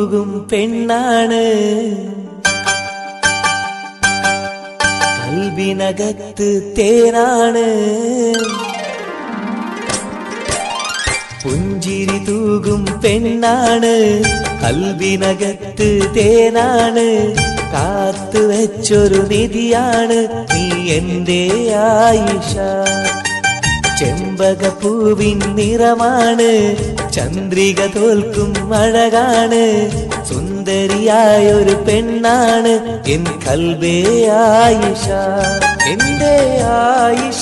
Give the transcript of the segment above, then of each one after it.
തൂകും പെണ്ണാണ് കൽവിനകത്ത് തേനാണ് പുഞ്ചിരി തൂകും പെണ്ണാണ് കൽവിനകത്ത് തേനാണ് കാത്തു വെച്ചൊരു നിധിയാണ് നീ എന്റെ ആയിഷ ചെമ്പകപ്പൂവിൻ നിറമാണ് ചന്ദ്രിക തോൽക്കും അഴകാണ് സുന്ദരിയായൊരു പെണ്ണാണ് എൻ കൽബേ ആയിഷ എന്റെ ആയിഷ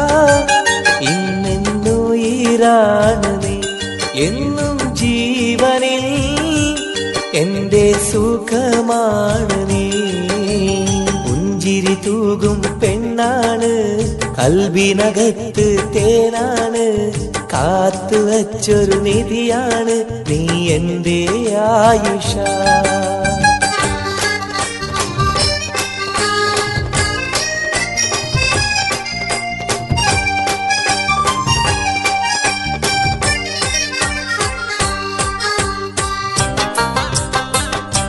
ഇന്നുയിരാണ് നീ എന്നും ജീവനിൽ എന്റെ സുഖമാണ് നീ പുഞ്ചിരി തൂകും പെണ്ണാണ് കൽവിനകത്ത് തേനാണ് കാത്തു വച്ചൊരു നിധിയാണ് നീ എന്റെ ആയുഷ